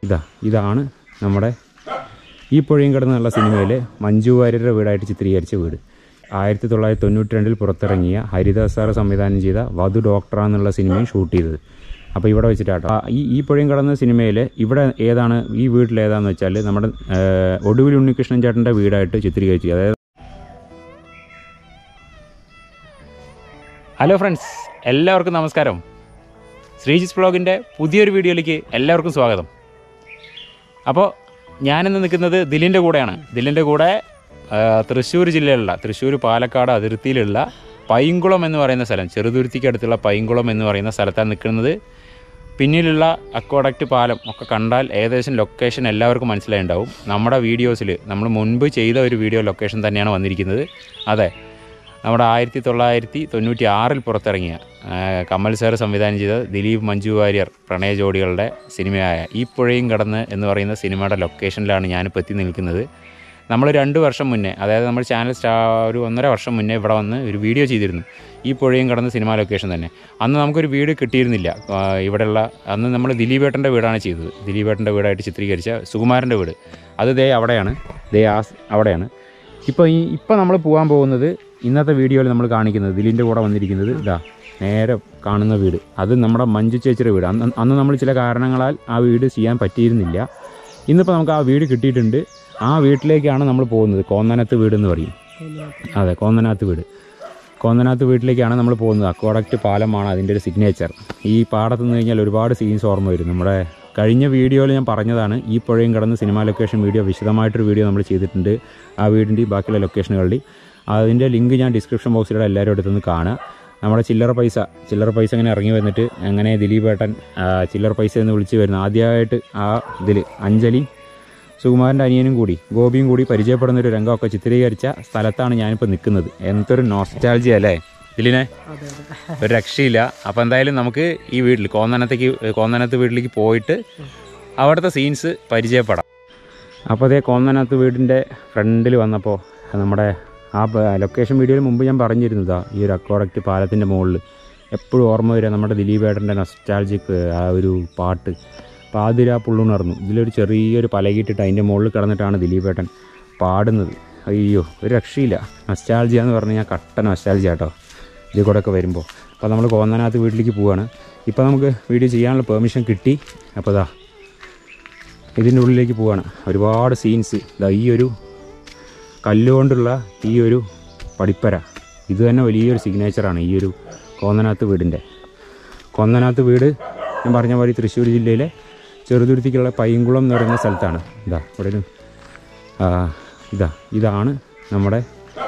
ഇതാ ഇതാണ് നമ്മുടെ ഈ പുഴയും കിടന്നുള്ള സിനിമയിൽ മഞ്ജു വാര്യരുടെ വീടായിട്ട് ചിത്രീകരിച്ച വീട് ആയിരത്തി തൊള്ളായിരത്തി തൊണ്ണൂറ്റി രണ്ടിൽ പുറത്തിറങ്ങിയ ഹരിദാസ് സാറ് സംവിധാനം ചെയ്ത വധു ഡോക്ടർ എന്നുള്ള സിനിമയും ഷൂട്ട് ചെയ്തത് അപ്പോൾ ഇവിടെ വെച്ചിട്ടാട്ടോ ആ, ഈ ഈ പുഴയും കടന്ന സിനിമയിൽ ഇവിടെ ഏതാണ് ഈ വീട്ടിൽ ഏതാണെന്ന് വെച്ചാൽ നമ്മുടെ ആ, ഒടുവിൽ ഉണ്ണികൃഷ്ണൻ ചേട്ടൻ്റെ വീടായിട്ട് ചിത്രീകരിച്ചു അതായത് ഹലോ ഫ്രണ്ട്സ് എല്ലാവർക്കും നമസ്കാരം ശ്രീജിസ് വ്ളോഗിൻ്റെ പുതിയൊരു വീഡിയോയിലേക്ക് എല്ലാവർക്കും സ്വാഗതം അപ്പോൾ ഞാനിന്ന് നിൽക്കുന്നത് ദിലിൻ്റെ കൂടെയാണ് ദിലിൻ്റെ കൂടെ ആ, തൃശ്ശൂർ ജില്ലയിലുള്ള തൃശ്ശൂർ പാലക്കാട് അതിർത്തിയിലുള്ള പൈങ്കുളം എന്ന് പറയുന്ന സ്ഥലം ചെറുതുരുത്തിക്ക് അടുത്തുള്ള പൈങ്കുളം എന്ന് പറയുന്ന സ്ഥലത്താണ് നിൽക്കുന്നത് പിന്നിലുള്ള അക്വാഡക്റ്റ് പാലം ഒക്കെ കണ്ടാൽ ഏകദേശം ലൊക്കേഷൻ എല്ലാവർക്കും മനസ്സിലായിട്ടുണ്ടാവും നമ്മുടെ വീഡിയോസിൽ നമ്മൾ മുൻപ് ചെയ്ത ഒരു വീഡിയോ ലൊക്കേഷൻ തന്നെയാണ് വന്നിരിക്കുന്നത് അതെ നമ്മുടെ ആയിരത്തി തൊള്ളായിരത്തി തൊണ്ണൂറ്റി ആറിൽ പുറത്തിറങ്ങിയ ആ, കമൽ സാർ സംവിധാനം ചെയ്ത ദിലീപ് മഞ്ജു വാര്യർ പ്രണയ ജോഡികളുടെ സിനിമയായ ഈ പുഴയും കടന്ന് എന്ന് പറയുന്ന സിനിമയുടെ ലൊക്കേഷനിലാണ് ഞാനിപ്പോൾ എത്തി നിൽക്കുന്നത് നമ്മൾ രണ്ട് വർഷം മുന്നേ അതായത് നമ്മൾ ചാനൽ സ്റ്റാ ഒരു ഒന്നര വർഷം മുന്നേ ഇവിടെ വന്ന് ഒരു വീഡിയോ ചെയ്തിരുന്നു ഈ പുഴയും കടന്ന് സിനിമ ലൊക്കേഷൻ തന്നെ അന്ന് നമുക്കൊരു വീട് കിട്ടിയിരുന്നില്ല ആ, ഇവിടെയുള്ള അന്ന് നമ്മൾ ദിലീപേട്ടൻ്റെ വീടാണ് ചെയ്തത് ദിലീപേട്ടൻ്റെ വീടായിട്ട് ചിത്രീകരിച്ച സുകുമാരൻ്റെ വീട് അത് ദേ അവിടെയാണ് ദേ ആ സ് അവിടെയാണ് ഇപ്പോൾ ഈ ഇപ്പോൾ നമ്മൾ പോകാൻ പോകുന്നത് ഇന്നത്തെ വീഡിയോയിൽ നമ്മൾ കാണിക്കുന്നത് ദിലിൻ്റെ കൂടെ വന്നിരിക്കുന്നത് ഇതാ നേരെ കാണുന്ന വീട് അത് നമ്മുടെ മഞ്ജു ചേച്ചിയുടെ വീട് അന്ന് അന്ന് നമ്മൾ ചില കാരണങ്ങളാൽ ആ വീട് ചെയ്യാൻ പറ്റിയിരുന്നില്ല ഇന്നിപ്പോൾ നമുക്ക് ആ വീട് കിട്ടിയിട്ടുണ്ട് ആ വീട്ടിലേക്കാണ് നമ്മൾ പോകുന്നത് കോന്നനത്ത് വീട് എന്ന് പറയും അതെ കോന്നനാത്ത് വീട് കോന്നനാത്ത് വീട്ടിലേക്കാണ് നമ്മൾ പോകുന്നത് അക്വാഡക്റ്റ് പാലമാണ് അതിൻ്റെ ഒരു സിഗ്നേച്ചർ ഈ പാടത്ത് നിന്ന് കഴിഞ്ഞാൽ ഒരുപാട് സീൻസ് ഓർമ്മ വരും നമ്മുടെ കഴിഞ്ഞ വീഡിയോയിൽ ഞാൻ പറഞ്ഞതാണ് ഈ പുഴയും കടന്ന് സിനിമാ ലൊക്കേഷൻ വീഡിയോ വിശദമായിട്ടൊരു വീഡിയോ നമ്മൾ ചെയ്തിട്ടുണ്ട് ആ വീടിൻ്റെ ബാക്കിയുള്ള ലൊക്കേഷനുകളുടെ അതിൻ്റെ ലിങ്ക് ഞാൻ ഡിസ്ക്രിപ്ഷൻ ബോക്സിലൂടെ എല്ലാവരും അടുത്തുനിന്ന് കാണുക നമ്മുടെ ചില്ലറ പൈസ ചില്ലറ പൈസ ഇങ്ങനെ ഇറങ്ങി വന്നിട്ട് അങ്ങനെ ദിലീപേട്ടൻ ആ, ചില്ലറ പൈസ എന്ന് വിളിച്ച് വരുന്ന ആദ്യമായിട്ട് ആ ഇതിൽ അഞ്ജലി സുകുമാരൻ്റെ അനിയനും കൂടി ഗോപിയും കൂടി പരിചയപ്പെടുന്ന ഒരു രംഗമൊക്കെ ചിത്രീകരിച്ച സ്ഥലത്താണ് ഞാനിപ്പോൾ നിൽക്കുന്നത് എന്തൊരു നോസ്റ്റാൾജി അല്ലേ ഇതിലിനെ ഒരു രക്ഷയില്ല അപ്പോൾ എന്തായാലും നമുക്ക് ഈ വീട്ടിൽ കോന്നനത്തേക്ക് കോന്നനത്ത് വീട്ടിലേക്ക് പോയിട്ട് അവിടുത്തെ സീൻസ് പരിചയപ്പെടാം അപ്പോൾ അതേ കോന്നനത്ത് വീടിൻ്റെ ഫ്രണ്ടിൽ വന്നപ്പോൾ നമ്മുടെ ആ ലൊക്കേഷൻ വീഡിയോയിൽ മുമ്പ് ഞാൻ പറഞ്ഞിരുന്നതാ ഈ ഒരു അക്വാഡക്റ്റ് പാലത്തിൻ്റെ മുകളിൽ എപ്പോഴും ഓർമ്മ വരിക നമ്മുടെ ദിലീപേട്ടൻ്റെ നൊസ്റ്റാൾജിക് ആ ഒരു പാട്ട് പാതിരാ പുള്ളുണർന്നു ഇതിലൊരു ചെറിയൊരു പലകിട്ടിട്ട് അതിൻ്റെ മുകളിൽ കിടന്നിട്ടാണ് ദിലീപേട്ടൻ പാടുന്നത് അയ്യോ ഒരു രക്ഷയില്ല നൊസ്റ്റാൾജിയ എന്ന് പറഞ്ഞു കഴിഞ്ഞാൽ കട്ട നൊസ്റ്റാൾജിയ കേട്ടോ ഇതിൽ കൂടെ ഒക്കെ വരുമ്പോൾ അപ്പോൾ നമ്മൾ കോന്നനകത്ത് വീട്ടിലേക്ക് പോവാണ് ഇപ്പോൾ നമുക്ക് വീഡിയോ ചെയ്യാനുള്ള പെർമിഷൻ കിട്ടി അപ്പോൾ ഇതാ ഇതിൻ്റെ ഉള്ളിലേക്ക് പോവാണ് ഒരുപാട് സീൻസ് ഇതാ ഈ ഒരു കല്ലുകൊണ്ടുള്ള ഈ ഒരു പടിപ്പര ഇത് തന്നെ വലിയൊരു സിഗ്നേച്ചറാണ് ഈ ഒരു കോന്നനാത്ത് വീടിൻ്റെ കോന്നനാത്ത് വീട് ഞാൻ പറഞ്ഞ പോലെ തൃശ്ശൂർ ജില്ലയിലെ ചെറുതുരുത്തിക്കുള്ള പൈങ്കുളം എന്ന് പറയുന്ന സ്ഥലത്താണ് ഇതാ ഇവിടെ ഒരു ആ, ഇതാ ഇതാണ് നമ്മുടെ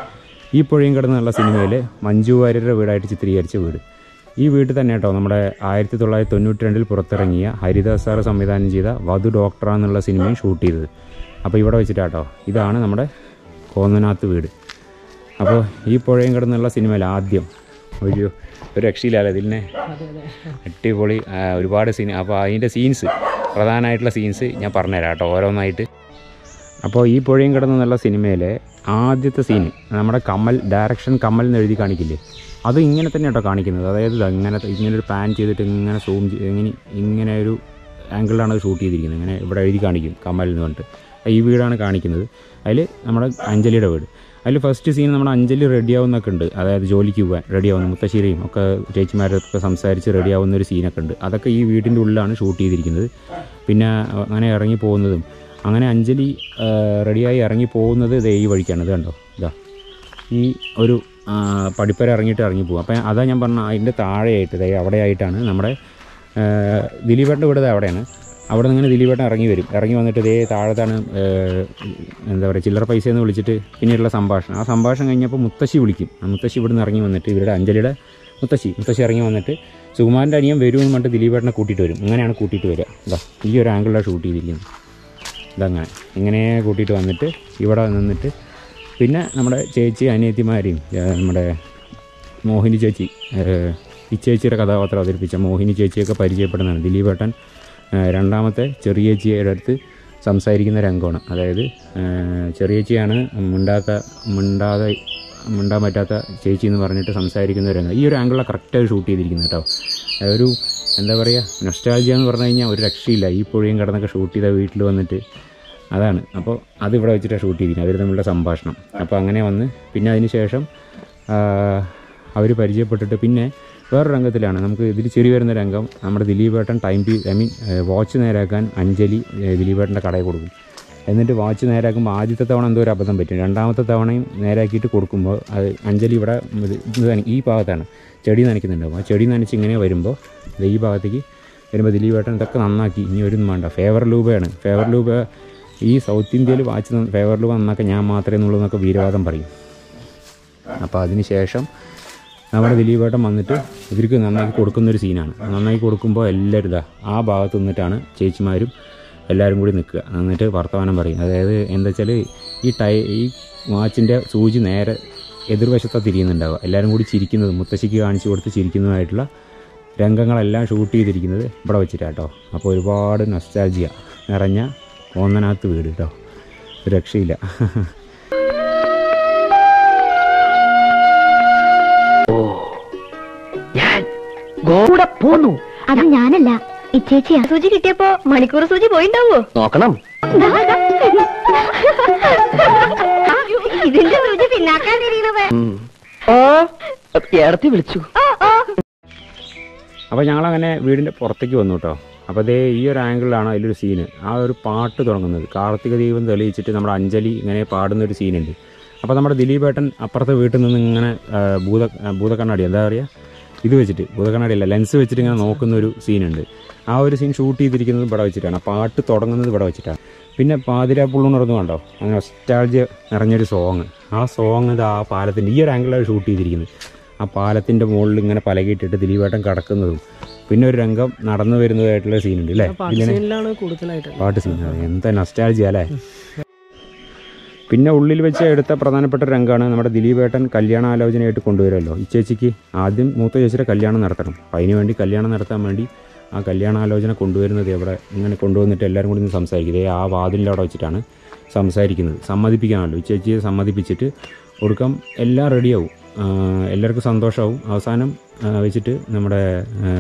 ഈ പുഴയും കിടന്നുള്ള സിനിമയിൽ മഞ്ജു വാര്യരുടെ വീടായിട്ട് ചിത്രീകരിച്ച വീട് ഈ വീട്ടിൽ തന്നെ കേട്ടോ നമ്മുടെ ആയിരത്തി തൊള്ളായിരത്തി തൊണ്ണൂറ്റി രണ്ടിൽ പുറത്തിറങ്ങിയ ഹരിദാസ് സാറ് സംവിധാനം ചെയ്ത വധു ഡോക്ടർ എന്നുള്ള സിനിമയും ഷൂട്ട് ചെയ്തത് അപ്പോൾ ഇവിടെ വെച്ചിട്ടാട്ടോ ഇതാണ് നമ്മുടെ കോന്നനാത്ത് വീട് അപ്പോൾ ഈ പുഴയും കിടന്നുള്ള സിനിമയിൽ ആദ്യം ഒരു ഒരു രക്ഷയില്ലല്ലോ ഇതിനെ അടിപൊളി ആ, ഒരുപാട് സീൻ അപ്പോൾ അതിൻ്റെ സീൻസ് പ്രധാനമായിട്ടുള്ള സീൻസ് ഞാൻ പറഞ്ഞുതരാം കേട്ടോ ഓരോന്നായിട്ട് അപ്പോൾ ഈ പുഴയും കിടന്നുള്ള സിനിമയിലെ ആദ്യത്തെ സീന് നമ്മുടെ കമൽ ഡയറക്ഷൻ കമൽ എന്ന് എഴുതി കാണിക്കില്ലേ അത് ഇങ്ങനെ തന്നെ കേട്ടോ കാണിക്കുന്നത് അതായത് ഇത് ഇങ്ങനെ ഇങ്ങനെ ഒരു പാൻ ചെയ്തിട്ട് ഇങ്ങനെ സൂം ഇങ്ങനെ ഇങ്ങനെ ഒരു ആംഗിളിലാണ് അത് ഷൂട്ട് ചെയ്തിരിക്കുന്നത് ഇങ്ങനെ ഇവിടെ എഴുതി കാണിക്കും കമൽ എന്ന് പറഞ്ഞിട്ട് ഈ വീടാണ് കാണിക്കുന്നത് അതിൽ നമ്മുടെ അഞ്ജലിയുടെ വീട് അതിൽ ഫസ്റ്റ് സീൻ നമ്മുടെ അഞ്ജലി റെഡിയാവുന്നൊക്കെ ഉണ്ട് അതായത് ജോലിക്ക് പോകാൻ റെഡിയാവുന്ന മുത്തശ്ശേരിയും ഒക്കെ ചേച്ചിമാരൊക്കെ സംസാരിച്ച് റെഡിയാവുന്ന ഒരു സീനൊക്കെ ഉണ്ട് അതൊക്കെ ഈ വീടിൻ്റെ ഉള്ളിലാണ് ഷൂട്ട് ചെയ്തിരിക്കുന്നത് പിന്നെ അങ്ങനെ ഇറങ്ങി പോകുന്നതും അങ്ങനെ അഞ്ജലി ആ, റെഡിയായി ഇറങ്ങി പോകുന്നത് ദേ ഈ വഴിക്കാണ് ഇത് കണ്ടോ ഇതാ ഈ ഒരു ആ, പടിപ്പര ഇറങ്ങിയിട്ട് ഇറങ്ങി പോകും അപ്പം അതാ ഞാൻ പറഞ്ഞ അതിൻ്റെ താഴെയായിട്ട് ദേ അവിടെയായിട്ടാണ് നമ്മുടെ ആ, ദിലീപേട്ടൻ്റെ വീട് ദേ അവിടെയാണ് അവിടെ നിന്ന് ഇങ്ങനെ ദിലീപേട്ടൻ ഇറങ്ങി വരും ഇറങ്ങി വന്നിട്ട് ഇതേ താഴത്താണ് ആ, എന്താ പറയുക ചില്ലറ പൈസ എന്ന് വിളിച്ചിട്ട് പിന്നീടുള്ള സംഭാഷണം ആ സംഭാഷണം കഴിഞ്ഞപ്പോൾ മുത്തശ്ശി വിളിക്കും ആ മുത്തശ്ശി ഇവിടെ നിന്ന് ഇറങ്ങി വന്നിട്ട് ഇവരുടെ അഞ്ജലിയുടെ മുത്തശ്ശി മുത്തശ്ശി ഇറങ്ങി വന്നിട്ട് സുകുമാരൻ്റെ അനിയൻ വരുമെന്ന് പറഞ്ഞിട്ട് ദിലീപേട്ടനെ കൂട്ടിയിട്ട് വരും അങ്ങനെയാണ് കൂട്ടിയിട്ട് വരിക ഇതാ ഈ ഒരു ആംഗിളിലാണ് ഷൂട്ട് ചെയ്തിരിക്കുന്നത് ഇതങ്ങനെ ഇങ്ങനെ കൂട്ടിയിട്ട് വന്നിട്ട് ഇവിടെ നിന്നിട്ട് പിന്നെ നമ്മുടെ ചേച്ചി അനിയത്തിമാരെയും ഏ, നമ്മുടെ മോഹിനി ചേച്ചി ഏ, ഈ ചേച്ചിയുടെ കഥാപാത്രം അവതരിപ്പിച്ച മോഹിനി ചേച്ചിയൊക്കെ പരിചയപ്പെടുന്നതാണ് ദിലീപേട്ടൻ ഏ, രണ്ടാമത്തെ ചെറിയ ചേച്ചിയുടെ അടുത്ത് സംസാരിക്കുന്ന രംഗമാണ് അതായത് ഏ, ചെറിയ ചേച്ചിയാണ് മിണ്ടാത്ത മിണ്ടാതെ മിണ്ടാൻ പറ്റാത്ത ചേച്ചി എന്ന് പറഞ്ഞിട്ട് സംസാരിക്കുന്ന ഒരു രംഗം ഈ ഒരു ആംഗിളിലാണ് കറക്റ്റായി ഷൂട്ട് ചെയ്തിരിക്കുന്നത് കേട്ടോ ഒരു എന്താ പറയുക നൊസ്റ്റാൾജിയ എന്ന് പറഞ്ഞു കഴിഞ്ഞാൽ ഒരു രക്ഷയില്ല ഈ പുഴയും കടന്നൊക്കെ ഷൂട്ട് ചെയ്ത വീട്ടിൽ വന്നിട്ട് അതാണ് അപ്പോൾ അത് ഇവിടെ വെച്ചിട്ടാണ് ഷൂട്ട് ചെയ്തിരുന്നത് അവർ തമ്മിലുള്ള സംഭാഷണം അപ്പോൾ അങ്ങനെ വന്ന് പിന്നെ അതിന് ശേഷം അവർ പരിചയപ്പെട്ടിട്ട് പിന്നെ വേറൊരു രംഗത്തിലാണ് നമുക്ക് ഇതിൽ ചെറിയ വരുന്ന രംഗം നമ്മുടെ ദിലീപേട്ടൻ ടൈം പീ ഐ മീൻ വാച്ച് നേരാക്കാൻ അഞ്ജലി ഏഹ്, ദിലീപേട്ടൻ്റെ കടയിൽ കൊടുക്കും എന്നിട്ട് വാച്ച് നേരാക്കുമ്പോൾ ആദ്യത്തെ തവണ എന്തോ ഒരു അബദ്ധം പറ്റും രണ്ടാമത്തെ തവണയും നേരാക്കിയിട്ട് കൊടുക്കുമ്പോൾ അത് അഞ്ജലി ഇവിടെ ഇത് ഇത് നന- ഈ ഭാഗത്താണ് ചെടി നനയ്ക്കുന്നുണ്ടാവും ആ ചെടി നനച്ച് ഇങ്ങനെ വരുമ്പോൾ ദേ ഈ ഭാഗത്തേക്ക് വരുമ്പോൾ ദിലീപേട്ടൻ ഇതൊക്കെ നന്നാക്കി ഇനി ഒരു വേണ്ട ഫേവർ ലൂബയാണ് ഫേവർ ലൂബ ഈ സൗത്ത് ഇന്ത്യയിൽ വാച്ച് നന്ന- ഫേവർ ലൂബ നന്നാക്കാൻ ഞാൻ മാത്രമേ എന്നുള്ളൂ എന്നൊക്കെ വീരവാദം പറയും അപ്പോൾ അതിന് ശേഷം നമ്മുടെ ദിലീപേട്ടൻ വന്നിട്ട് ഇവർക്ക് നന്നാക്കി കൊടുക്കുന്നൊരു സീനാണ് നന്നാക്കി കൊടുക്കുമ്പോൾ എല്ലാവരും ഇതാ ആ ഭാഗത്ത് നിന്നിട്ടാണ് ചേച്ചിമാരും എല്ലാവരും കൂടി നിൽക്കുക എന്നിട്ട് വർത്തമാനം പറയും അതായത് എന്താ വെച്ചാൽ ഈ ടൈ ഈ വാച്ചിൻ്റെ സൂചി നേരെ എതിർവശത്താണ് തിരിയുന്നുണ്ടാവുക എല്ലാവരും കൂടി ചിരിക്കുന്നത് മുത്തശ്ശിക്ക് കാണിച്ചു കൊടുത്ത് ചിരിക്കുന്നതായിട്ടുള്ള രംഗങ്ങളെല്ലാം ഷൂട്ട് ചെയ്തിരിക്കുന്നത് ഇവിടെ വെച്ചിട്ടാട്ടോ അപ്പോൾ ഒരുപാട് നൊസ്റ്റാൾജിയ നിറഞ്ഞ കോന്നനാത്ത് വീട് കേട്ടോ ഒരു രക്ഷയില്ല കൂടെ പോന്നു അത് ഞാനല്ല ഇച്ചേച്ചിയാ സൂചി കിട്ടിയപ്പോ മണിക്കൂർ സൂചി പോയിണ്ടാവോ നോക്കണം ഇതിന്റെ സൂചി പിന്നാക്കാൻ തിരിയണത് ഓ ഏടത്തി വിളിച്ചു അപ്പോൾ ഞങ്ങളങ്ങനെ വീടിൻ്റെ പുറത്തേക്ക് വന്നു കേട്ടോ അപ്പോൾ അതേ ഈ ഒരു ആംഗിളിലാണ് അതിലൊരു സീന് ആ ഒരു പാട്ട് തുടങ്ങുന്നത് കാർത്തിക ദീപം തെളിയിച്ചിട്ട് നമ്മുടെ അഞ്ജലി ഇങ്ങനെ പാടുന്ന ഒരു സീനുണ്ട് അപ്പോൾ നമ്മുടെ ദിലീപേട്ടൻ അപ്പുറത്തെ വീട്ടിൽ നിന്ന് ഇങ്ങനെ ആ, ഭൂത ആ, ഭൂതക്കണ്ണാടി എന്താ പറയുക ഇത് വെച്ചിട്ട് ഭൂതക്കണ്ണാടി അല്ല ലെൻസ് വെച്ചിട്ട് ഇങ്ങനെ നോക്കുന്ന ഒരു സീനുണ്ട് ആ ഒരു സീൻ ഷൂട്ട് ചെയ്തിരിക്കുന്നത് ഇവിടെ വെച്ചിട്ടാണ് ആ പാട്ട് തുടങ്ങുന്നത് ഇവിടെ വെച്ചിട്ടാണ് പിന്നെ പാതിരാ പുള്ളുണർന്നു കണ്ടോ അങ്ങനെ ഒസ്റ്റാൾജിയ നിറഞ്ഞൊരു സോങ് ആ സോങ് ഇത് ആ പാലത്തിൻ്റെ ഈ ഒരു ആംഗിളാണ് ഷൂട്ട് ചെയ്തിരിക്കുന്നത് ആ പാലത്തിൻ്റെ മുകളിൽ ഇങ്ങനെ പലകിയിട്ടിട്ട് ദിലീപേട്ടൻ കിടക്കുന്നതും പിന്നെ ഒരു രംഗം നടന്നു വരുന്നതായിട്ടുള്ള സീനുണ്ട് അല്ലേ ഇതിനെ സീനിലാണ് കൂടുതലായിട്ട് പാട്ട് സീൻ എന്താ നൊസ്റ്റാൾജിയ അല്ലേ പിന്നെ ഉള്ളിൽ വെച്ച് എടുത്ത പ്രധാനപ്പെട്ട ഒരു രംഗമാണ് നമ്മുടെ ദിലീപേട്ടൻ കല്യാണ ആലോചനയായിട്ട് കൊണ്ടുവരുമല്ലോ ഈ ചേച്ചിക്ക് ആദ്യം മൂത്ത ചേച്ചിയുടെ കല്യാണം നടത്തണം അപ്പം അതിന് വേണ്ടി കല്യാണം നടത്താൻ വേണ്ടി ആ കല്യാണാലോചന കൊണ്ടുവരുന്നത് എവിടെ ഇങ്ങനെ കൊണ്ടുവന്നിട്ട് എല്ലാവരും കൂടി നിന്ന് സംസാരിക്കും ഇതേ ആ വാതിലിൻ്റെ അവിടെ വെച്ചിട്ടാണ് സംസാരിക്കുന്നത് സമ്മതിപ്പിക്കാമല്ലോ ഈ ചേച്ചിയെ സമ്മതിപ്പിച്ചിട്ട് കൊടുക്കാം എല്ലാം റെഡിയാവും ആ, എല്ലാവർക്കും സന്തോഷമാവും അവസാനം ആ, വെച്ചിട്ട് നമ്മുടെ ആ,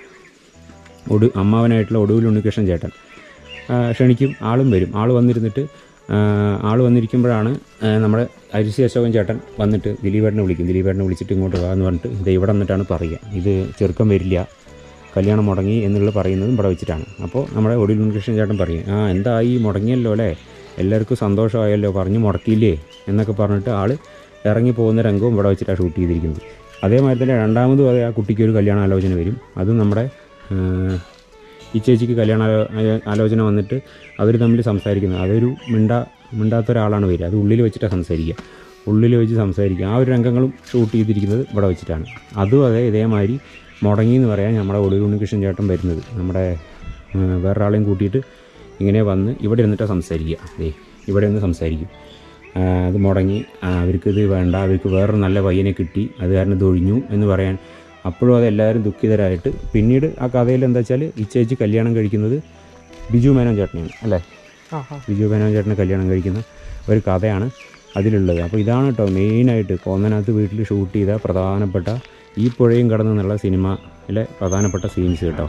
ഒടു അമ്മാവനായിട്ടുള്ള ഒടുവിൽ ഉണ്ണികൃഷ്ണൻ ചേട്ടൻ ആ, ക്ഷണിക്കും ആളും വരും ആൾ വന്നിരുന്നിട്ട് ആ, ആൾ വന്നിരിക്കുമ്പോഴാണ് ആ, നമ്മുടെ അരിശി അശോകൻ ചേട്ടൻ വന്നിട്ട് ദിലീപേട്ടനെ വിളിക്കും ദിലീപേട്ടനെ വിളിച്ചിട്ട് ഇങ്ങോട്ട് വാ എന്ന് പറഞ്ഞിട്ട് ഇത് ഇവിടെ വന്നിട്ടാണ് പറയുക ഇത് ചെറുക്കം വരില്ല കല്യാണം മുടങ്ങി എന്നുള്ള പറയുന്നതും ഇവിടെ വെച്ചിട്ടാണ് അപ്പോൾ നമ്മുടെ ഒടുവിൽ ഉണ്ണികൃഷ്ണൻ ചേട്ടൻ പറയും ആ എന്തായി മുടങ്ങിയല്ലോ അല്ലേ എല്ലാവർക്കും സന്തോഷമായല്ലോ പറഞ്ഞു മുടക്കിയില്ലേ എന്നൊക്കെ പറഞ്ഞിട്ട് ആൾ ഇറങ്ങി പോകുന്ന രംഗവും ഇവിടെ വെച്ചിട്ടാണ് ഷൂട്ട് ചെയ്തിരിക്കുന്നത് അതേമാതിരി തന്നെ രണ്ടാമതും അതേ ആ കുട്ടിക്ക് ഒരു കല്യാണ ആലോചന വരും അതും നമ്മുടെ ആ, ഈ ചേച്ചിക്ക് കല്യാണ ആലോ- ആലോ- ആലോചന വന്നിട്ട് അവർ തമ്മിൽ സംസാരിക്കുന്നത് അതൊരു മിണ്ടാ മിണ്ടാത്ത ഒരാളാണ് വരിക അത് ഉള്ളിൽ വെച്ചിട്ടാണ് സംസാരിക്കുക ഉള്ളിൽ വെച്ച് സംസാരിക്കുക ആ ഒരു രംഗങ്ങളും ഷൂട്ട് ചെയ്തിരിക്കുന്നത് ഇവിടെ വെച്ചിട്ടാണ് അതും അതെ ഇതേമാതിരി മുടങ്ങി എന്ന് പറയാൻ നമ്മുടെ ഒടുവിൽ ഉണ്ണികൃഷ്ണൻ ചേട്ടൻ വരുന്നത് നമ്മുടെ ആ, വേറൊരാളെയും കൂട്ടിയിട്ട് ഇങ്ങനെ വന്ന് ഇവിടെ ഇരുന്നിട്ടാണ് സംസാരിക്കുക ദേ ഇവിടെ നിന്ന് സംസാരിക്കും ആ, അത് മുടങ്ങി ആ, അവർക്കിത് വേണ്ട അവർക്ക് വേറൊരു നല്ല പയ്യനെ കിട്ടി അത് കാരണം ഇത് ഒഴിഞ്ഞു എന്ന് പറയാൻ അപ്പോഴും അത് എല്ലാവരും ദുഃഖിതരായിട്ട് പിന്നീട് ആ കഥയിൽ എന്താ വെച്ചാൽ ഈ ചേച്ചി കല്യാണം കഴിക്കുന്നത് ബിജു മേനോൻ ചേട്ടനെയാണ് അല്ലേ ബിജു മേനോൻ ചേട്ടനെ കല്യാണം കഴിക്കുന്ന ഒരു കഥയാണ് അതിലുള്ളത് അപ്പോൾ ഇതാണ് കേട്ടോ മെയിനായിട്ട് കോന്നനകത്ത് വീട്ടിൽ ഷൂട്ട് ചെയ്ത പ്രധാനപ്പെട്ട ഈ പുഴയും കടന്നു എന്നുള്ള സിനിമയിലെ പ്രധാനപ്പെട്ട സീൻസ് കേട്ടോ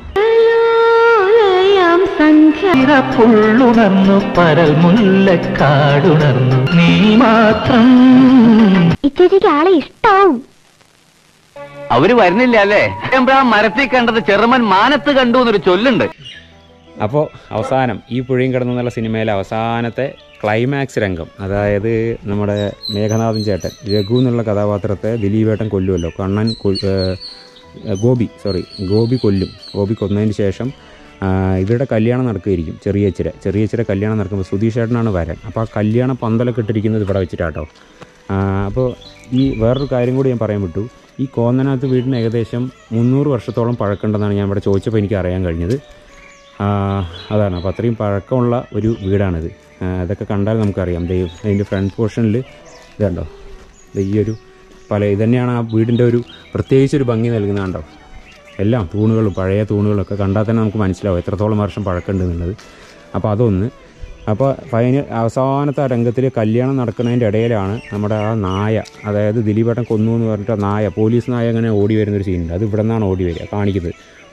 പുള്ളുണർന്നു പരൽ മുല്ലക്കാടുണർന്നു നീ മാത്രം ഇച്ചേച്ചിക്ക് ആളെ ഇഷ്ടാവും അവര് വരുന്നില്ല അല്ലേ ആ മരത്തിൽ കണ്ടത് ചെറുമൻ മാനത്ത് കണ്ടു എന്നൊരു ചൊല്ലുണ്ട് അപ്പോൾ അവസാനം ഈ പുഴയും കിടന്നു എന്നുള്ള സിനിമയിലെ അവസാനത്തെ ക്ലൈമാക്സ് രംഗം അതായത് നമ്മുടെ മേഘനാഥൻ ചേട്ടൻ രഘു എന്നുള്ള കഥാപാത്രത്തെ ദിലീപേട്ടൻ കൊല്ലുമല്ലോ കണ്ണൻ കൊ- ഏഹ് ഗോപി സോറി ഗോപി കൊല്ലും ഗോപി കൊന്നതിന് ശേഷം ആ, ഇവരുടെ കല്യാണം നടക്കുകയായിരിക്കും ചെറിയച്ചിര ചെറിയച്ചിര കല്യാണം നടക്കുമ്പോൾ സുധീഷ് ചേട്ടനാണ് വരാൻ അപ്പോൾ ആ കല്യാണ പന്തലൊക്കെ ഇട്ടിരിക്കുന്നത് ഇവിടെ വെച്ചിട്ടാട്ടോ അപ്പോൾ ഈ വേറൊരു കാര്യം കൂടി ഞാൻ പറയാൻ വിട്ടു ഈ കോന്നനകത്ത് വീടിന് ഏകദേശം മുന്നൂറ് വർഷത്തോളം പഴക്കമുണ്ടെന്നാണ് ഞാൻ ഇവിടെ ചോദിച്ചപ്പോൾ എനിക്ക് അറിയാൻ കഴിഞ്ഞത് ആ, അതാണ് അപ്പോൾ അത്രയും പഴക്കമുള്ള ഒരു വീടാണിത് ആ, ഇതൊക്കെ കണ്ടാൽ നമുക്കറിയാം ദേ അതിൻ്റെ ഫ്രണ്ട് പോർഷനിൽ ഇതുണ്ടോ ദേ ഈ ഒരു പല ഇതന്നെയാണ് ആ വീടിൻ്റെ ഒരു പ്രത്യേകിച്ചൊരു ഭംഗി നൽകുന്നത് കണ്ടോ എല്ലാം തൂണുകളും പഴയ തൂണുകളൊക്കെ കണ്ടാൽ തന്നെ നമുക്ക് മനസ്സിലാവും എത്രത്തോളം വർഷം പഴക്കമുണ്ട് എന്നുള്ളത് അപ്പോൾ അതൊന്ന് അപ്പോൾ ഫൈനൽ അവസാനത്തെ ആ രംഗത്തിൽ കല്യാണം നടക്കുന്നതിൻ്റെ ഇടയിലാണ് നമ്മുടെ ആ നായ അതായത് ദിലീപേട്ടൻ കൊന്നു എന്ന് പറഞ്ഞിട്ട് ആ നായ പോലീസ് നായ അങ്ങനെ ഓടി വരുന്നൊരു സീനുണ്ട് അത് ഇവിടെ നിന്നാണ് ഓടി വരിക കാണിക്കുന്നത്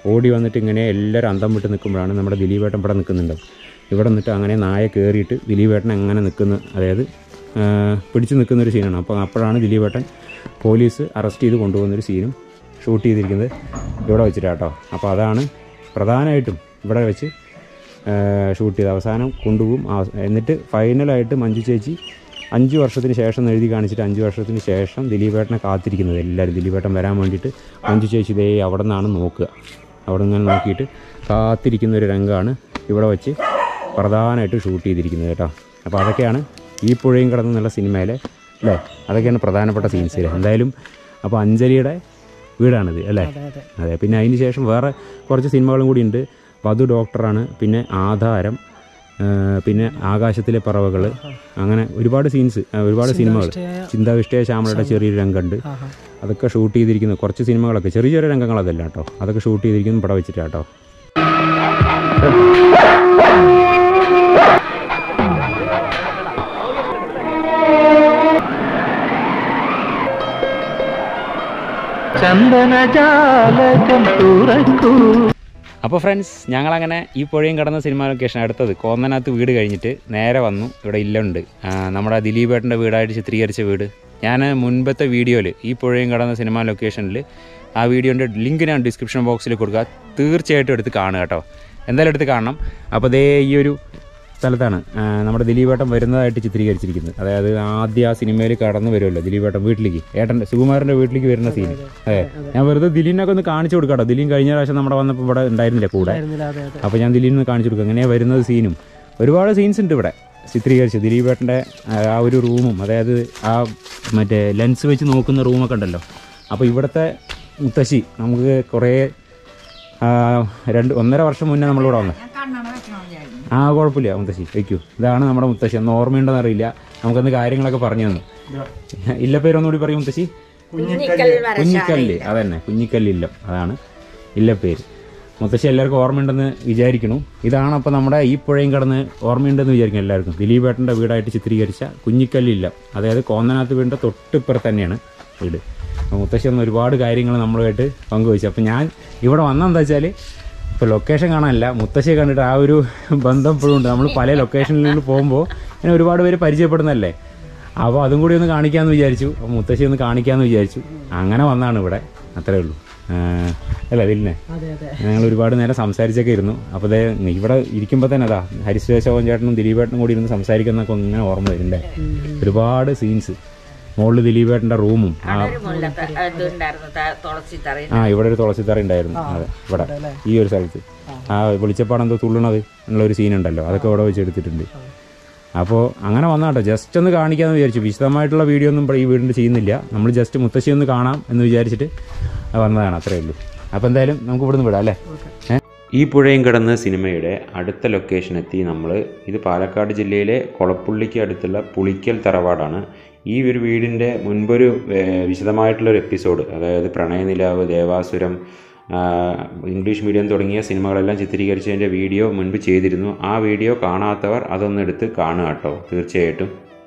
ഓടി വന്നിട്ട് ഇങ്ങനെ എല്ലാവരും അന്തം വിട്ട് നിൽക്കുമ്പോഴാണ് നമ്മുടെ ദിലീപേട്ടൻ ഇവിടെ നിൽക്കുന്നുണ്ട് ഇവിടെ നിന്നിട്ട് അങ്ങനെ നായ കയറിയിട്ട് ദിലീപേട്ടൻ അങ്ങനെ നിൽക്കുന്ന അതായത് ആ, പിടിച്ച് നിൽക്കുന്ന ഒരു സീനാണ് അപ്പോൾ അപ്പോഴാണ് ദിലീപേട്ടൻ പോലീസ് അറസ്റ്റ് ചെയ്ത് കൊണ്ടുപോകുന്നൊരു സീനും ഷൂട്ട് ചെയ്തിരിക്കുന്നത് ഇവിടെ വെച്ചിട്ടാട്ടോ അപ്പോൾ അതാണ് പ്രധാനമായിട്ടും ഇവിടെ വെച്ച് ഷൂട്ട് ചെയ്ത് അവസാനം കൊണ്ടുപോകും ആ- എന്നിട്ട് ഫൈനലായിട്ട് മഞ്ജു ചേച്ചി അഞ്ച് വർഷത്തിന് ശേഷം എഴുതി കാണിച്ചിട്ട് അഞ്ച് വർഷത്തിന് ശേഷം ദിലീപേട്ടനെ കാത്തിരിക്കുന്നത് എല്ലാവരും ദിലീപേട്ടൻ വരാൻ വേണ്ടിയിട്ട് മഞ്ജു ചേച്ചി ഇതേ അവിടെ നിന്നാണ് നോക്കുക അവിടെ നിന്ന് നോക്കിയിട്ട് കാത്തിരിക്കുന്ന ഒരു രംഗമാണ് ഇവിടെ വെച്ച് പ്രധാനമായിട്ട് ഷൂട്ട് ചെയ്തിരിക്കുന്നത് കേട്ടോ അപ്പോൾ അതൊക്കെയാണ് ഈ പുഴയും കടന്ന് എന്നുള്ള സിനിമയിലെ അല്ലേ അതൊക്കെയാണ് പ്രധാനപ്പെട്ട സീൻസ് എന്തായാലും അപ്പോൾ അഞ്ജലിയുടെ വീടാണിത് അല്ലേ അതെ പിന്നെ അതിന് ശേഷം വേറെ കുറച്ച് സിനിമകളും കൂടി ഉണ്ട് വധു ഡോക്ടറാണ് പിന്നെ ആധാരം ആ, പിന്നെ ആകാശത്തിലെ പറവകൾ അങ്ങനെ ഒരുപാട് സീൻസ് ഒരുപാട് സിനിമകൾ ചിന്താവിഷ്ടയ ശ്യാമളയുടെ ചെറിയൊരു രംഗമുണ്ട് അതൊക്കെ ഷൂട്ട് ചെയ്തിരിക്കുന്നു കുറച്ച് സിനിമകളൊക്കെ ചെറിയ ചെറിയ രംഗങ്ങൾ അതല്ല കേട്ടോ അതൊക്കെ ഷൂട്ട് ചെയ്തിരിക്കുന്നു ഇവിടെ വെച്ചിട്ടാട്ടോ ചന്ദനജാലകം തുറക്കൂ അപ്പോൾ ഫ്രണ്ട്സ് ഞങ്ങളങ്ങനെ ഈ പുഴയും കടന്ന സിനിമ ലൊക്കേഷൻ അടുത്തത് കോന്നനകത്ത് വീട് കഴിഞ്ഞിട്ട് നേരെ വന്നു ഇവിടെ ഇല്ലുണ്ട് ആ, നമ്മുടെ ദിലീപേട്ടൻ്റെ വീടായിട്ട് ചിത്രീകരിച്ച വീട് ഞാൻ മുൻപത്തെ വീഡിയോയിൽ ഈ പുഴയും കടന്ന സിനിമ ലൊക്കേഷനിൽ ആ വീഡിയോൻ്റെ ലിങ്ക് ഞാൻ ഡിസ്ക്രിപ്ഷൻ ബോക്സിൽ കൊടുക്കുക തീർച്ചയായിട്ടും എടുത്ത് കാണുക കേട്ടോ എന്തായാലും എടുത്ത് കാണണം അപ്പോൾ ദേ ഈ ഒരു സ്ഥലത്താണ് ആ, നമ്മുടെ ദിലീപേട്ടൻ വരുന്നതായിട്ട് ചിത്രീകരിച്ചിരിക്കുന്നത് അതായത് ആദ്യം ആ സിനിമയിൽ കടന്നു വരുമല്ലോ ദിലീപേട്ടൻ വീട്ടിലേക്ക് ഏട്ടൻ്റെ സുകുമാരൻ്റെ വീട്ടിലേക്ക് വരുന്ന സീൻ അതെ ഞാൻ വെറുതെ ദിലീപിനൊക്കെ ഒന്ന് കാണിച്ചു കൊടുക്കാം കേട്ടോ ദിലീൻ കഴിഞ്ഞ പ്രാവശ്യം നമ്മുടെ വന്നപ്പോൾ ഇവിടെ ഉണ്ടായിരുന്നില്ല കൂടെ അപ്പോൾ ഞാൻ ദിലീപിന് കാണിച്ചു കൊടുക്കും എങ്ങനെയാണ് വരുന്നത് സീനും ഒരുപാട് സീൻസ് ഉണ്ട് ഇവിടെ ചിത്രീകരിച്ച് ദിലീപേട്ടൻ്റെ ആ ഒരു റൂമും അതായത് ആ മറ്റേ ലെൻസ് വെച്ച് നോക്കുന്ന റൂമൊക്കെ ഉണ്ടല്ലോ അപ്പോൾ ഇവിടുത്തെ മുത്തശ്ശി നമുക്ക് കുറേ ആ, രണ്ട് ഒന്നര വർഷം മുന്നേ നമ്മളിവിടെ വന്നത് ആ കുഴപ്പമില്ല മുത്തശ്ശി വയ്ക്കൂ ഇതാണ് നമ്മുടെ മുത്തശ്ശി അന്ന് ഓർമ്മയുണ്ടെന്ന് അറിയില്ല നമുക്കന്ന് കാര്യങ്ങളൊക്കെ പറഞ്ഞു തന്നു ഇല്ല പേരൊന്നുകൂടി പറയും മുത്തശ്ശി കുഞ്ഞിക്കല്ല് അതന്നെ കുഞ്ഞിക്കല്ലില്ലം അതാണ് ഇല്ല പേര് മുത്തശ്ശി എല്ലാവർക്കും ഓർമ്മയുണ്ടെന്ന് വിചാരിക്കണു ഇതാണ് അപ്പോൾ നമ്മുടെ ഈ പുഴയും കടന്ന് ഓർമ്മയുണ്ടെന്ന് വിചാരിക്കും എല്ലാവർക്കും ദിലീപേട്ടൻ്റെ വീടായിട്ട് ചിത്രീകരിച്ച കുഞ്ഞിക്കല്ലില്ലം അതായത് കോന്നനാത്ത് വീടിൻ്റെ തൊട്ടിപ്പുറത്ത് തന്നെയാണ് വീട് അപ്പോൾ മുത്തശ്ശി ഒന്ന് ഒരുപാട് കാര്യങ്ങൾ നമ്മളുമായിട്ട് പങ്കുവച്ചു അപ്പോൾ ഞാൻ ഇവിടെ വന്നെന്താ വെച്ചാൽ ഇപ്പോൾ ലൊക്കേഷൻ കാണാനല്ല മുത്തശ്ശിയെ കണ്ടിട്ട് ആ ഒരു ബന്ധം ഇപ്പോഴും ഉണ്ട് നമ്മൾ പല ലൊക്കേഷനിൽ പോകുമ്പോൾ ഇങ്ങനെ ഒരുപാട് പേര് പരിചയപ്പെടുന്നതല്ലേ അപ്പോൾ അതും കൂടി ഒന്ന് കാണിക്കാമെന്ന് വിചാരിച്ചു അപ്പോൾ മുത്തശ്ശി ഒന്ന് കാണിക്കാമെന്ന് വിചാരിച്ചു അങ്ങനെ വന്നാണ് ഇവിടെ അത്രേ ഉള്ളൂ ആ, അല്ല ഇതില്ലേ ഞങ്ങൾ ഒരുപാട് നേരം സംസാരിച്ചൊക്കെ ഇരുന്നു അപ്പോൾ ദേ ഇവിടെ ഇരിക്കുമ്പോൾ തന്നെ അതാ ഹരിശ്രേശോഭൻ ചേട്ടനും ദിലീപേട്ടനും കൂടി ഇരുന്ന് സംസാരിക്കുന്നൊക്കെ ഇങ്ങനെ ഓർമ്മ വരുന്നുണ്ടേ ഒരുപാട് സീൻസ് മുകളിൽ ദിലീപേട്ടൻ്റെ റൂമും ആ ഇതുണ്ടായിരുന്നു ത- തുളസി തറയിൽ ആ ഇവിടെ ഒരു തുളസിത്തറ ഉണ്ടായിരുന്നു അതെ ഇവിടെ ഈ ഒരു സ്ഥലത്ത് ആ വെളിച്ചപ്പാടം എന്തോ തുള്ളണത് എന്നുള്ള ഒരു സീൻ ഉണ്ടല്ലോ അതൊക്കെ ഇവിടെ വെച്ച് എടുത്തിട്ടുണ്ട് അപ്പോൾ അങ്ങനെ വന്നാട്ടോ ജസ്റ്റ് ഒന്ന് കാണിക്കാമെന്ന് വിചാരിച്ചു വിശദമായിട്ടുള്ള വീഡിയോ ഒന്നും ഇവിടെ ഈ വീടിൻ്റെ ചെയ്യുന്നില്ല നമ്മൾ ജസ്റ്റ് മുത്തശ്ശി ഒന്ന് കാണാം എന്ന് വിചാരിച്ചിട്ട് വന്നതാണ് അത്രേ ഉള്ളൂ അപ്പോൾ എന്തായാലും നമുക്ക് ഇവിടുന്ന് വിടാം അല്ലേ ഏ? ഈ പുഴയും കടന്ന് സിനിമയുടെ അടുത്ത ലൊക്കേഷൻ എത്തി നമ്മൾ ഇത് പാലക്കാട് ജില്ലയിലെ കൊളപ്പുള്ളിക്ക് അടുത്തുള്ള പുളിക്കൽ തറവാടാണ് ഈ ഒരു വീടിൻ്റെ മുൻപൊരു ഏഹ്, വിശദമായിട്ടുള്ളൊരു എപ്പിസോഡ് അതായത് പ്രണയനിലാവ് ദേവാസുരം ആ, ഇംഗ്ലീഷ് മീഡിയം തുടങ്ങിയ സിനിമകളെല്ലാം ചിത്രീകരിച്ചതിൻ്റെ വീഡിയോ മുൻപ് ചെയ്തിരുന്നു ആ വീഡിയോ കാണാത്തവർ അതൊന്ന് എടുത്ത് കാണുക കേട്ടോ തീർച്ചയായിട്ടും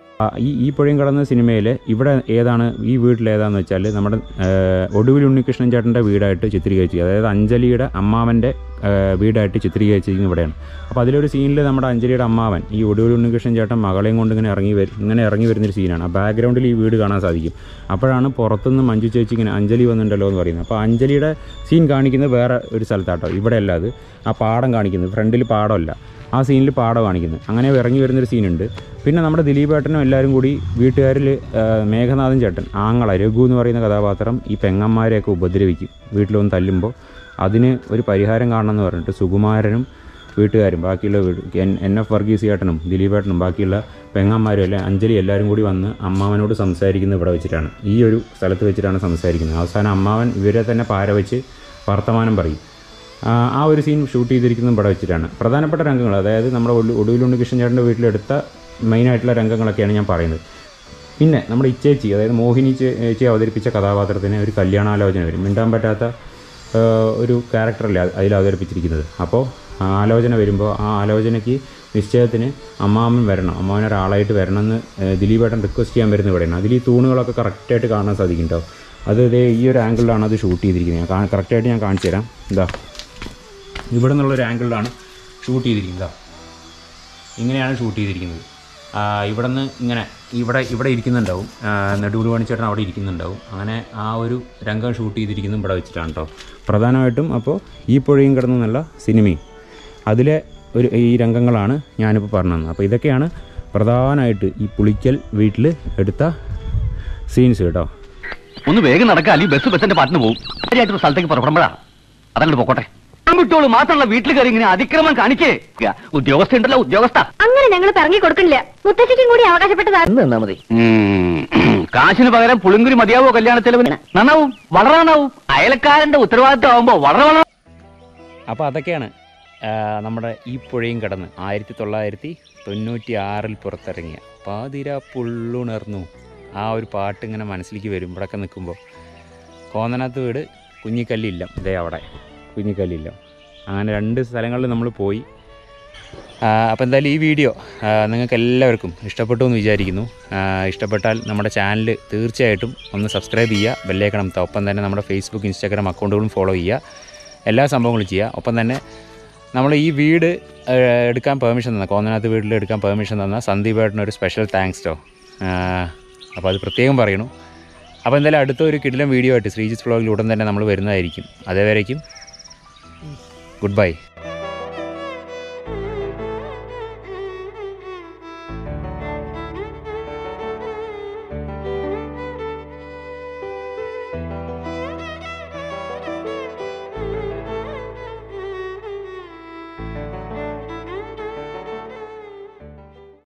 ഈ ഈ പുഴയും കടന്ന സിനിമയിൽ ഇവിടെ ഏതാണ് ഈ വീട്ടിൽ ഏതാണെന്ന് വെച്ചാൽ നമ്മുടെ ഏഹ്, ഒടുവിൽ ഉണ്ണികൃഷ്ണൻ ചേട്ടൻ്റെ വീടായിട്ട് ചിത്രീകരിച്ചു അതായത് അഞ്ജലിയുടെ അമ്മാവൻ്റെ ഏഹ്, വീടായിട്ട് ചിത്രീകരിച്ചിരിക്കുന്നത് ഇവിടെയാണ് അപ്പോൾ അതിലൊരു സീനിൽ നമ്മുടെ അഞ്ജലിയുടെ അമ്മാവൻ ഈ ഒടുവിൽ ഉണ്ണികൃഷ്ണൻ ചേട്ടൻ മകളെയും കൊണ്ട് ഇങ്ങനെ ഇറങ്ങി വരും ഇങ്ങനെ ഇറങ്ങി വരുന്നൊരു സീനാണ് ആ ബാക്ക്ഗ്രൗണ്ടിൽ ഈ വീട് കാണാൻ സാധിക്കും അപ്പോഴാണ് പുറത്തുനിന്ന് മഞ്ജു ചേച്ചി ഇങ്ങനെ അഞ്ജലി വന്നിട്ടുണ്ടല്ലോ എന്ന് പറയുന്നത് അപ്പോൾ അഞ്ജലിയുടെ സീൻ കാണിക്കുന്നത് വേറെ ഒരു സ്ഥലത്താട്ടോ ഇവിടെ അല്ല അത് ആ പാടം കാണിക്കുന്നത് ഫ്രണ്ടിൽ പാടമല്ല ആ സീനിൽ പാടം കാണിക്കുന്നത് അങ്ങനെ ഇറങ്ങി വരുന്നൊരു സീനുണ്ട് പിന്നെ നമ്മുടെ ദിലീപേട്ടനും എല്ലാവരും കൂടി വീട്ടുകാരിൽ മേഘനാഥൻ ചേട്ടൻ ആങ്ങള രഘു എന്ന് പറയുന്ന കഥാപാത്രം ഈ പെങ്ങന്മാരെയൊക്കെ ഉപദ്രവിക്കും വീട്ടിലൊന്ന് തല്ലുമ്പോൾ അതിന് ഒരു പരിഹാരം കാണണമെന്ന് പറഞ്ഞിട്ട് സുകുമാരനും വീട്ടുകാരും ബാക്കിയുള്ള വീട് എൻ എൻ എഫ് വർഗീസ് ചേട്ടനും ദിലീപേട്ടനും ബാക്കിയുള്ള പെങ്ങന്മാരും എല്ലാം അഞ്ജലി എല്ലാവരും കൂടി വന്ന് അമ്മാവനോട് സംസാരിക്കുന്നത് ഇവിടെ വെച്ചിട്ടാണ് ഈ ഒരു സ്ഥലത്ത് വെച്ചിട്ടാണ് സംസാരിക്കുന്നത് അവസാനം അമ്മാവൻ ഇവരെ തന്നെ പാര വെച്ച് വർത്തമാനം പറയും ആ ആ ഒരു സീൻ ഷൂട്ട് ചെയ്തിരിക്കുന്നത് ഇവിടെ വെച്ചിട്ടാണ് പ്രധാനപ്പെട്ട രംഗങ്ങൾ അതായത് നമ്മുടെ ഒടു- ഒടുവിൽ ഉണ്ണികൃഷ്ണൻ ചേട്ടൻ്റെ വീട്ടിലെടുത്ത മെയിനായിട്ടുള്ള രംഗങ്ങളൊക്കെയാണ് ഞാൻ പറയുന്നത് പിന്നെ നമ്മുടെ ഇച്ചേച്ചി അതായത് മോഹിനി ചേ- ചേച്ചി അവതരിപ്പിച്ച കഥാപാത്രത്തിന് ഒരു കല്യാണാലോചന വരും മിണ്ടാൻ പറ്റാത്ത ആ, ഒരു ക്യാരക്ടറല്ലേ അത് അതിൽ അവതരിപ്പിച്ചിരിക്കുന്നത് അപ്പോൾ ആ ആലോചന വരുമ്പോൾ ആ ആലോചനയ്ക്ക് നിശ്ചയത്തിന് അമ്മാമ്മൻ വരണം അമ്മാവൻ ഒരാളായിട്ട് വരണമെന്ന് ഏ, ദിലീപേട്ടൻ റിക്വസ്റ്റ് ചെയ്യാൻ വരുന്ന ഇവിടെയാണ് അതിൽ ഈ തൂണുകളൊക്കെ കറക്റ്റായിട്ട് കാണാൻ സാധിക്കും കേട്ടോ അത് ഇതേ ഈ ഒരു ആംഗിളിലാണ് അത് ഷൂട്ട് ചെയ്തിരിക്കുന്നത് ഞാൻ കറക്റ്റായിട്ട് ഞാൻ കാണിച്ചു തരാം ഇതാ ഇവിടെ നിന്നുള്ളൊരു ആംഗിളിലാണ് ഷൂട്ട് ചെയ്തിരിക്കുന്നത് ഇങ്ങനെയാണ് ഷൂട്ട് ചെയ്തിരിക്കുന്നത് ആ, ഇവിടെ നിന്ന് ഇങ്ങനെ ഇവിടെ ഇവിടെ ഇരിക്കുന്നുണ്ടാവും ആ, നെടുമുടി പണിച്ചേട്ടൻ അവിടെ ഇരിക്കുന്നുണ്ടാവും അങ്ങനെ ആ ഒരു രംഗം ഷൂട്ട് ചെയ്തിരിക്കുന്നത് ഇവിടെ വെച്ചിട്ടാണ് കേട്ടോ പ്രധാനമായിട്ടും അപ്പോൾ ഈ പുഴയും കിടന്നു നല്ല സിനിമയും അതിലെ ഒരു ഈ രംഗങ്ങളാണ് ഞാനിപ്പോൾ പറഞ്ഞു തന്നത് അപ്പോൾ ഇതൊക്കെയാണ് പ്രധാനമായിട്ട് ഈ പുളിക്കൽ വീട്ടിൽ എടുത്ത സീൻസ് കേട്ടോ ഒന്ന് വേഗം നടക്കുക അല്ലെങ്കിൽ ബസ് ബസ്സിന്റെ പാട്ടിന് പോകും കാര്യമായിട്ടൊരു സ്ഥലത്തേക്ക് പുറപ്പെടുമ്പോഴാ അതങ്ങോട്ട് പോക്കോട്ടെ ഞാൻ വിട്ടോളൂ മാത്രമല്ല വീട്ടിൽ കയറി ഇങ്ങനെ അതിക്രമം കാണിക്കേ ഉദ്യോഗസ്ഥ ഉണ്ടല്ലോ ഉദ്യോഗസ്ഥ അങ്ങനെ ഞങ്ങൾ പറഞ്ഞു കൊടുക്കില്ല മുത്തശ്ശിക്കും കൂടി അവകാശപ്പെട്ടതാണ് നിന്നാ മതി കാശിന് പകരം പുളിങ്കുരി മതിയാവോ കല്യാണ ചെലവിന് നന്നാവും വളരെ നന്നാവും അയലക്കാരന്റെ ഉത്തരവാദിത്വം ആവുമ്പോ വളരെ വളരെ അപ്പോൾ അതൊക്കെയാണ് ആ, നമ്മുടെ ഈ പുഴയും കടന്ന് ആയിരത്തി തൊള്ളായിരത്തി തൊണ്ണൂറ്റി ആറിൽ പുറത്തിറങ്ങിയ പാതിര പുള്ളുണർന്നു ആ ഒരു പാട്ട് ഇങ്ങനെ മനസ്സിലേക്ക് വരും ഇവിടെയൊക്കെ നിൽക്കുമ്പോൾ കോന്നനത്ത് വീട് കുഞ്ഞിക്കല്ലില്ലം ഇതേ അവിടെ കുഞ്ഞിക്കല്ലില്ലം അങ്ങനെ രണ്ട് സ്ഥലങ്ങളിൽ നമ്മൾ പോയി അപ്പോൾ എന്തായാലും ഈ വീഡിയോ നിങ്ങൾക്ക് എല്ലാവർക്കും ഇഷ്ടപ്പെട്ടു എന്ന് വിചാരിക്കുന്നു ആ, ഇഷ്ടപ്പെട്ടാൽ നമ്മുടെ ചാനൽ തീർച്ചയായിട്ടും ഒന്ന് സബ്സ്ക്രൈബ് ചെയ്യുക ബെല്ലേക്കണം ഒപ്പം തന്നെ നമ്മുടെ ഫേസ്ബുക്ക് ഇൻസ്റ്റാഗ്രാം അക്കൗണ്ടുകളും ഫോളോ ചെയ്യുക എല്ലാ സംഭവങ്ങളും ചെയ്യുക ഒപ്പം തന്നെ നമ്മൾ ഈ വീട് ആ, എടുക്കാൻ പെർമിഷൻ തന്ന കോന്നനാഥ് വീട്ടിൽ എടുക്കാൻ പെർമിഷൻ തന്ന സന്ദീപ് ഏട്ടന് ഒരു സ്പെഷ്യൽ താങ്ക്സ് ടോ അപ്പോൾ അത് പ്രത്യേകം പറയണു അപ്പോൾ എന്തായാലും അടുത്ത ഒരു കിടിലം വീഡിയോ ആയിട്ട് ശ്രീജിത്ത് വ്ളോഗിൽ ഉടൻ തന്നെ നമ്മൾ വരുന്നതായിരിക്കും അതേവരേക്കും ഗുഡ് ബൈ